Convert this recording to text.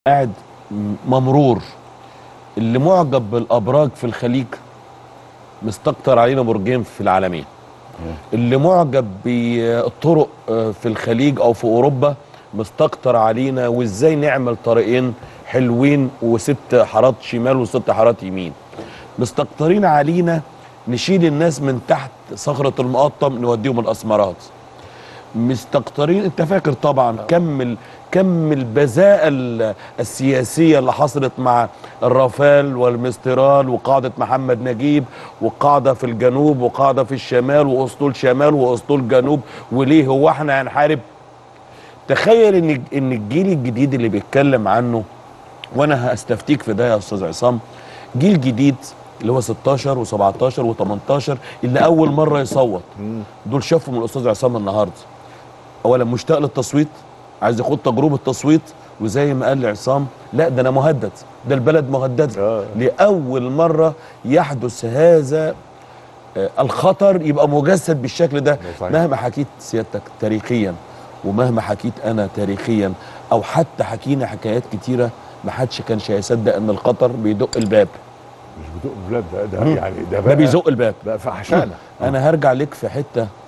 قاعد ممرور اللي معجب بالابراج في الخليج مستكتر علينا برجين في العالمين اللي معجب بالطرق آه، في الخليج او في اوروبا مستكتر علينا وازاي نعمل طريقين حلوين وست حارات شمال وست حارات يمين مستكترين علينا نشيل الناس من تحت صخرة المقطم نوديهم الاسمرات مستكترين انت فاكر طبعا كم ال- كم البذاءة ال- السياسية اللي حصلت مع الرافال والمسترال وقاعدة محمد نجيب وقاعدة في الجنوب وقاعدة في الشمال واسطول شمال واسطول جنوب وليه هو احنا هنحارب تخيل ان ان الجيل الجديد اللي بيتكلم عنه وانا هستفتيك في ده يا استاذ عصام جيل جديد اللي هو 16 و17 و18 اللي اول مره يصوت دول شافوا من الاستاذ عصام النهارده اولا مشتاق للتصويت عايز ياخد تجربه تصويت وزي ما قال لي عصام لا ده انا مهدد ده البلد مهدده آه. لاول مره يحدث هذا آه، الخطر يبقى مجسد بالشكل ده صحيح. مهما حكيت سيادتك تاريخيا ومهما حكيت انا تاريخيا او حتى حكينا حكايات كتيره ما حدش كانش هيصدق ان الخطر بيدق الباب مش بدق بلاد ده, ده يعني ده ده بقى بيزق الباب بقى فحشانه انا هرجع لك في حته